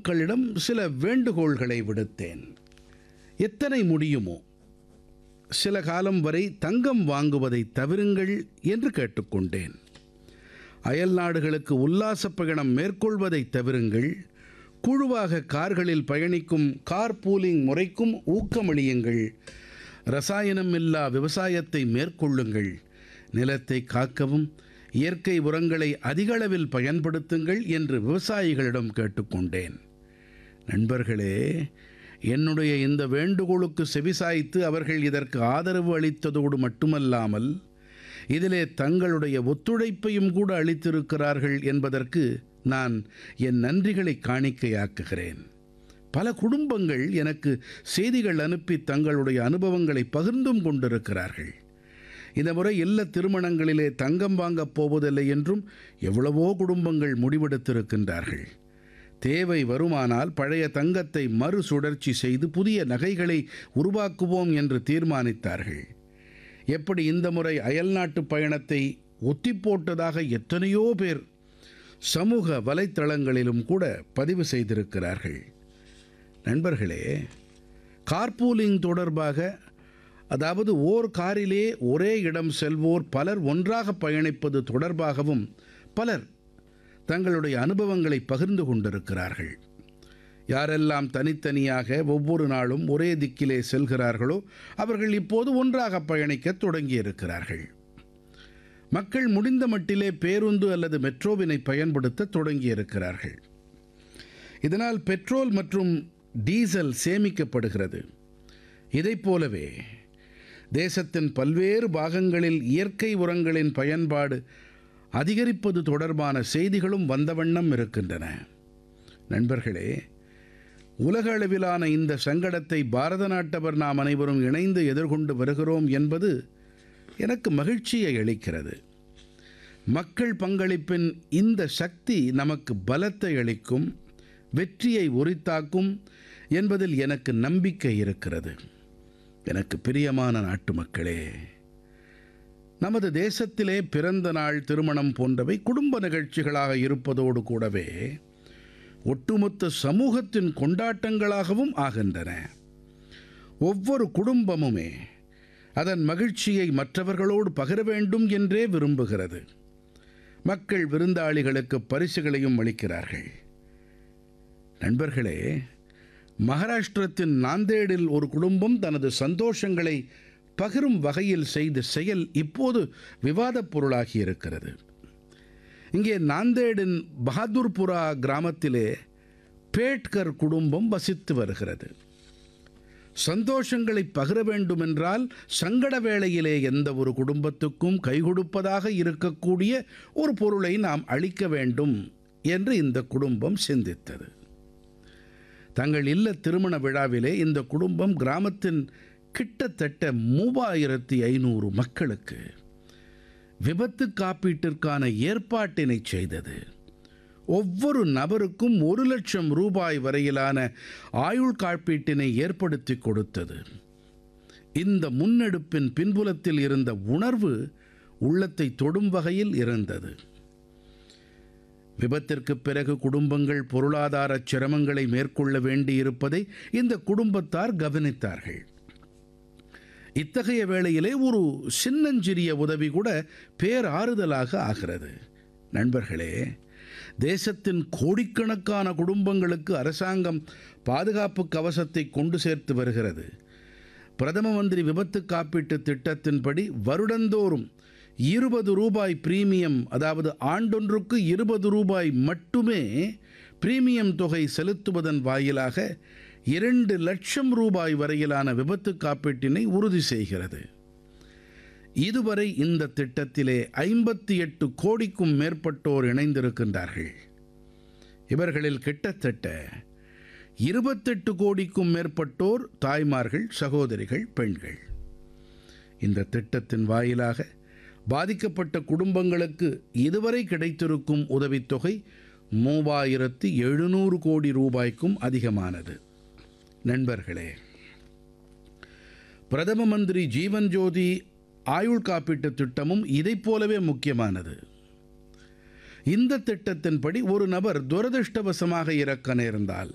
மக்களிடம் சில வேண்டுகோள்களை விடுத்தேன் எத்தனை முடியுமோ சில காலம் வரை தங்கம் வாங்குவதை தவிருங்கள் என்று கேட்டுக்கொண்டேன் அயல் நாடுகளுக்கு உல்லாசப் பயணம் மேற்கொள்வதை தவிருங்கள் குழுவாக கார்களில் பயணிக்கும் கார் பூலிங் முறைக்கும் ஊக்கமளியுங்கள் ரசாயனம் இல்லா விவசாயத்தை மேற்கொள்ளுங்கள் நிலத்தை காக்கவும் இயற்கை உரங்களை அதிகளவில் பயன்படுத்துங்கள் என்று விவசாயிகளிடம் கேட்டுக்கொண்டேன் நண்பர்களே என்னுடைய இந்த வேண்டுகோளுக்கு செவிசாய்த்து அவர்கள் இதற்கு ஆதரவு அளித்ததோடு மட்டுமல்லாமல் இதிலே தங்களுடைய ஒத்துழைப்பையும் கூட அளித்திருக்கிறார்கள் என்பதற்கு நான் என் நன்றிகளை காணிக்கையாக்குகிறேன் பல குடும்பங்கள் எனக்கு செய்திகள் அனுப்பி தங்களுடைய அனுபவங்களை பகிர்ந்தும் கொண்டிருக்கிறார்கள் இந்த முறை இல்ல திருமணங்களிலே தங்கம் வாங்கப் போவதில்லை என்றும் எவ்வளவோ குடும்பங்கள் முடிவெடுத்திருக்கின்றார்கள் தேவை வருமானால் பழைய தங்கத்தை மறுசுழற்சி செய்து புதிய நகைகளை உருவாக்குவோம் என்று தீர்மானித்தார்கள் எப்படி இந்த முறை அயல்நாட்டு பயணத்தை ஒத்திப்போட்டதாக எத்தனையோ பேர் சமூக வலைத்தளங்களிலும் கூட பதிவு செய்திருக்கிறார்கள் நண்பர்களே கார்பூலிங் தொடர்பாக அதாவது ஓர் காரிலே ஒரே இடம் செல்வோர் பலர் ஒன்றாக பயணிப்பது தொடர்பாகவும் பலர் தங்களுடைய அனுபவங்களை பகிர்ந்து கொண்டிருக்கிறார்கள் யாரெல்லாம் தனித்தனியாக ஒவ்வொரு நாளும் ஒரே திக்கிலே செல்கிறார்களோ அவர்கள் இப்போது ஒன்றாக பயணிக்கத் தொடங்கியிருக்கிறார்கள் மக்கள் முடிந்த மட்டிலே பேருந்து அல்லது மெட்ரோவினை பயன்படுத்த தொடங்கியிருக்கிறார்கள் இதனால் பெட்ரோல் மற்றும் டீசல் சேமிக்கப்படுகிறது இதைப் போலவே தேசத்தின் பல்வேறு பாகங்களில் இயற்கை உரங்களின் பயன்பாடு அதிகரிப்பது தொடர்பான செய்திகளும் வந்த வண்ணம் இருக்கின்றன நண்பர்களே உலக அளவிலான இந்த சங்கடத்தை பாரத நாட்டவர் நாம் அனைவரும் இணைந்து எதிர்கொண்டு வருகிறோம் என்பது எனக்கு மகிழ்ச்சியை அளிக்கிறது மக்கள் பங்களிப்பின் இந்த சக்தி நமக்கு பலத்தை அளிக்கும் வெற்றியை உரித்தாக்கும் என்பதில் எனக்கு நம்பிக்கை இருக்கிறது எனக்கு பிரியமான நாட்டு மக்களே நமது தேசத்திலே பிறந்த நாள் திருமணம் போன்றவை குடும்ப நிகழ்ச்சிகளாக இருப்பதோடு கூடவே ஒட்டுமொத்த சமூகத்தின் கொண்டாட்டங்களாகவும் ஆகின்றன ஒவ்வொரு குடும்பமுமே அதன் மகிழ்ச்சியை மற்றவர்களோடு பகிர வேண்டும் என்றே விரும்புகிறது மக்கள் விருந்தாளிகளுக்கு பரிசுகளையும் அளிக்கிறார்கள் நண்பர்களே மகாராஷ்டிரத்தின் நாந்தேடில் ஒரு குடும்பம் தனது சந்தோஷங்களை பகிரும் வகையில் செய்த செயல் இப்போது விவாதப் பொருளாகி இருக்கிறது இங்கே நாந்தேடின் பஹாதுர்புரா கிராமத்திலே பேட்கர் குடும்பம் வசித்து வருகிறது சந்தோஷங்களை பகிர வேண்டுமென்றால் சங்கட வேளையிலே எந்த ஒரு குடும்பத்துக்கும் கை கொடுப்பதாக இருக்கக்கூடிய ஒரு பொருளை நாம் அளிக்க வேண்டும் என்று இந்த குடும்பம் சிந்தித்தது தங்கள் இல்ல திருமண விழாவிலே இந்த குடும்பம் கிராமத்தின் கிட்டத்தட்ட மூவாயிரத்தி ஐநூறு மக்களுக்கு விபத்து காப்பீட்டிற்கான ஏற்பாட்டினை செய்தது ஒவ்வொரு நபருக்கும் ஒரு லட்சம் ரூபாய் வரையிலான ஆயுள் காப்பீட்டினை ஏற்படுத்தி கொடுத்தது இந்த முன்னெடுப்பின் பின்புலத்தில் இருந்த உணர்வு உள்ளத்தை தொடும் வகையில் இருந்தது விபத்திற்கு பிறகு குடும்பங்கள் பொருளாதார சிரமங்களை மேற்கொள்ள வேண்டியிருப்பதை இந்த குடும்பத்தார் கவனித்தார்கள் இத்தகைய வேளையிலே ஒரு சின்னஞ்சிறிய உதவி கூட பேராறுதலாக ஆகிறது நண்பர்களே தேசத்தின் கோடிக்கணக்கான குடும்பங்களுக்கு அரசாங்கம் பாதுகாப்பு கவசத்தை கொண்டு சேர்த்து வருகிறது பிரதம மந்திரி விபத்து காப்பீட்டு திட்டத்தின்படி வருடந்தோறும் இருபது ரூபாய் பிரீமியம் அதாவது ஆண்டொன்றுக்கு இருபது ரூபாய் மட்டுமே பிரீமியம் தொகை செலுத்துவதன் வாயிலாக இரண்டு லட்சம் ரூபாய் வரையிலான விபத்து காப்பீட்டினை உறுதி செய்கிறது இதுவரை இந்த திட்டத்திலே ஐம்பத்தி எட்டு கோடிக்கும் மேற்பட்டோர் இணைந்திருக்கின்றார்கள் இவர்களில் கிட்டத்தட்ட இருபத்தெட்டு கோடிக்கும் மேற்பட்டோர் தாய்மார்கள் சகோதரிகள் பெண்கள் இந்த திட்டத்தின் வாயிலாக பாதிக்கப்பட்ட குடும்பங்களுக்கு இதுவரை கிடைத்திருக்கும் உதவித்தொகை மூவாயிரத்து எழுநூறு கோடி ரூபாய்க்கும் அதிகமானது நண்பர்களே பிரதம மந்திரி ஜீவன் ஜோதி ஆயுள் காப்பீட்டு திட்டமும் இதைப் போலவே முக்கியமானது இந்த திட்டத்தின்படி ஒரு நபர் துரதிருஷ்டவசமாக இறக்க நேர்ந்தால்